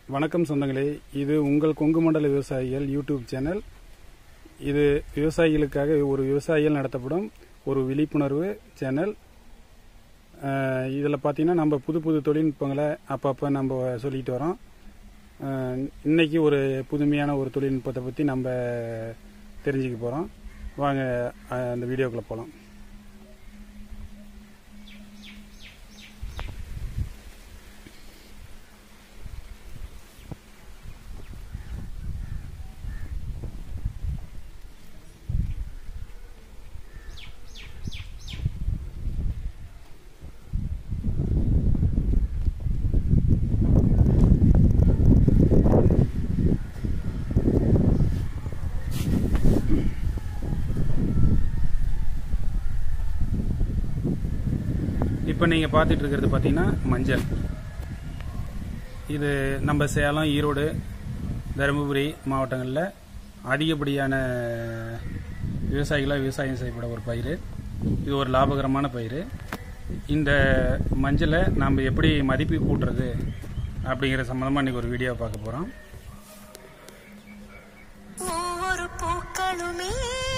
வணக்கம் சொந்தங்களே இது உங்கள் கொங்கு மண்டல விவசாயிகள் யூடியூப் சேனல் இது விவசாயிகளுக்காக ஒரு விவசாயிகள் நடத்தப்படும் ஒரு விழிப்புணர்வு சேனல் இதில் பார்த்தீங்கன்னா நம்ம புது புது தொழில்நுட்பங்களை அப்பப்போ நம்ம சொல்லிட்டு வரோம் அஹ், இன்னைக்கு ஒரு புதுமையான ஒரு தொழில்நுட்பத்தை பற்றி நம்ம தெரிஞ்சுக்க போகிறோம் வாங்க அஹ், அந்த வீடியோக்குள்ளே போகலாம் இப்போ நீங்கள் பார்த்துட்டு இருக்கிறது பார்த்தீங்கன்னா மஞ்சள் இது நம்ம சேலம் ஈரோடு தருமபுரி மாவட்டங்களில் அதிகப்படியான விவசாயிகளாக விவசாயம் செய்யப்பட ஒரு பயிர் இது ஒரு லாபகரமான பயிர் இந்த மஞ்சளை நம்ம எப்படி மதிப்பு கூட்டுறது அப்படிங்கிற சம்மந்தமாக இன்றைக்கி ஒரு வீடியோ பார்க்க போகிறோம் ஒவ்வொரு பூக்களுமே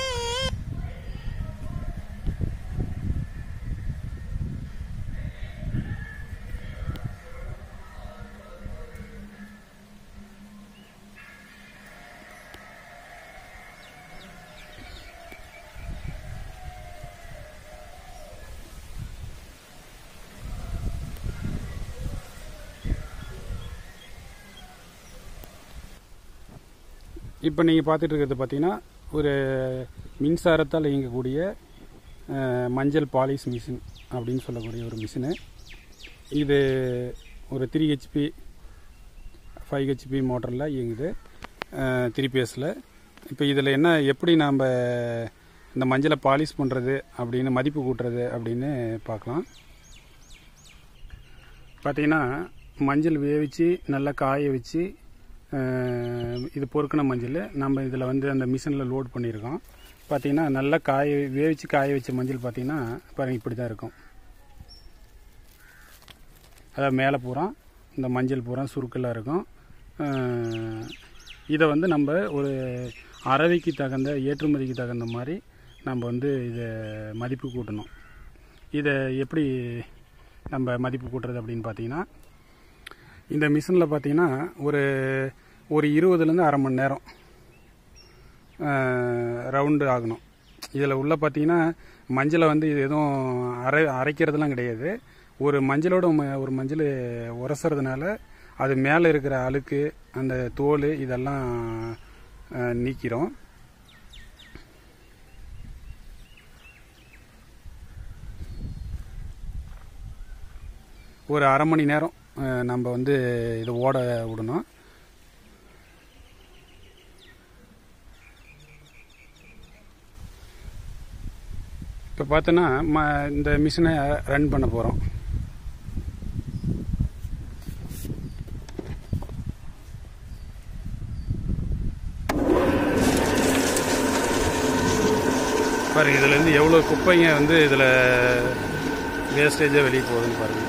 இப்போ நீங்கள் பார்த்துட்டு இருக்கிறது பார்த்தீங்கன்னா ஒரு மின்சாரத்தால் இயங்கக்கூடிய அஹ், மஞ்சள் பாலிஷ் மிஷின் அப்படின்னு சொல்லக்கூடிய ஒரு மிஷினு இது ஒரு த்ரீ ஹெச்பி ஃபைவ் ஹெச்பி மோட்டரில் இயங்குது த்ரீ பேஸில் இப்போ இதில் என்ன எப்படி நாம் இந்த மஞ்சளை பாலிஷ் பண்ணுறது அப்படின்னு மதிப்பு கூட்டுறது அப்படின்னு பார்க்கலாம் பார்த்தீங்கன்னா மஞ்சள் வேவிச்சு நல்லா காய வச்சு அஹ், இது பொறுக்கின மஞ்சள் நம்ம இதில் வந்து அந்த மிஷினில் லோட் பண்ணியிருக்கோம் பார்த்தீங்கன்னா நல்லா காய வேவிச்சு காய வச்ச மஞ்சள் பார்த்தீங்கன்னா பாருங்க இப்படி தான் இருக்கும் அதாவது மேலே பூரா இந்த மஞ்சள் பூரா சுருக்கெல்லாம் இருக்கும் அஹ், இதை வந்து நம்ம ஒரு அரவைக்கு தகுந்த ஏற்றுமதிக்கு தகுந்த மாதிரி நம்ம வந்து இதை மதிப்பு கூட்டணும் இதை எப்படி நம்ம மதிப்பு கூட்டுறது அப்படின்னு பார்த்தீங்கன்னா இந்த மிஷினில் பார்த்தீங்கன்னா ஒரு ஒரு இருபதுலேருந்து அரை மணி நேரம் ரவுண்டு ஆகணும் இதில் உள்ள பார்த்தீங்கன்னா மஞ்சளை வந்து இது எதுவும் அரை அரைக்கிறதுலாம் கிடையாது ஒரு மஞ்சளோட ம- ஒரு மஞ்சள் உரசுறதுனால அது மேலே இருக்கிற அழுக்கு அந்த தோல் இதெல்லாம் அஹ், நீக்கிறோம் ஒரு அரை மணி நேரம் அஹ், நம்ம வந்து இதை ஓட விடணும் இப்போ பார்த்தோன்னா ம இந்த மிஷினை ரன் பண்ண போகிறோம் பாருங்க இதுலேருந்து எவ்வளோ குப்பைங்க வந்து இதில் வேஸ்டேஜாக வெளியே போகுதுன்னு பாருங்கள்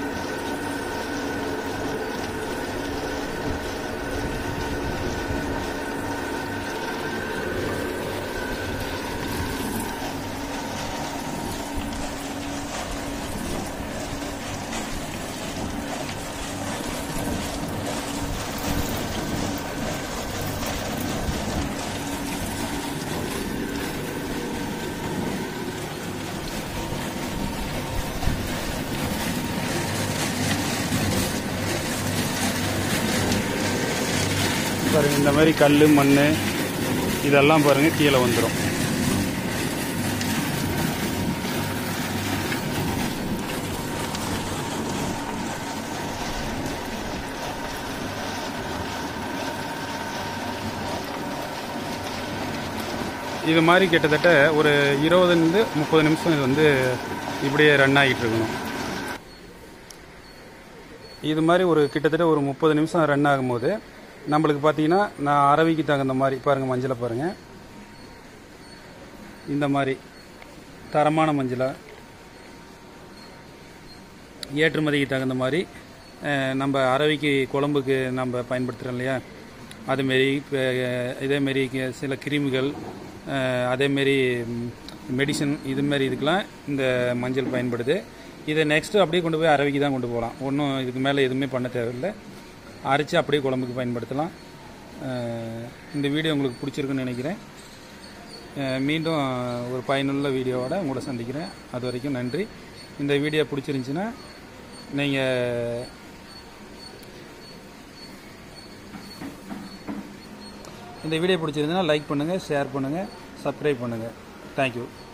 பாருங்க இந்த மாதிரி கல் மண் இதெல்லாம் பாருங்க கீழே வந்துடும் இது மாதிரி கிட்டத்தட்ட ஒரு இருபதுலேருந்து முப்பது நிமிஷம் இது வந்து இப்படியே ரன் ஆகிட்டு இருக்கணும் இது மாதிரி ஒரு கிட்டத்தட்ட ஒரு முப்பது நிமிஷம் ரன் ஆகும்போது நம்மளுக்கு பார்த்தீங்கன்னா நான் அரவிக்கு தகுந்த மாதிரி பாருங்கள் மஞ்சளை பாருங்கள் இந்த மாதிரி தரமான மஞ்சளை ஏற்றுமதிக்கு தகுந்த மாதிரி அஹ், நம்ம அரவிக்கு குழம்புக்கு நம்ம பயன்படுத்துகிறோம் இல்லையா அதுமாரி இப்போ இதேமாரி கி- சில கிருமிகள் அஹ், அதேமாரி மெடிசன் இதுமாரி இதுக்கெலாம் இந்த மஞ்சள் பயன்படுது இதை நெக்ஸ்ட்டு அப்படியே கொண்டு போய் அரவிக்கு தான் கொண்டு போகலாம் ஒன்றும் இதுக்கு மேலே எதுவுமே பண்ண தேவையில்லை அரைச்சி அப்படியே குழம்புக்கு பயன்படுத்தலாம் அஹ், இந்த வீடியோ உங்களுக்கு பிடிச்சிருக்குன்னு நினைக்கிறேன் அஹ், மீண்டும் ஒரு பயனுள்ள வீடியோவோட உங்களை சந்திக்கிறேன் அது வரைக்கும் நன்றி இந்த வீடியோ பிடிச்சிருந்துச்சின்னா நீங்கள் இந்த வீடியோ பிடிச்சிருந்துன்னா லைக் பண்ணுங்கள் ஷேர் பண்ணுங்கள் சப்ஸ்கிரைப் பண்ணுங்கள் தேங்க்யூ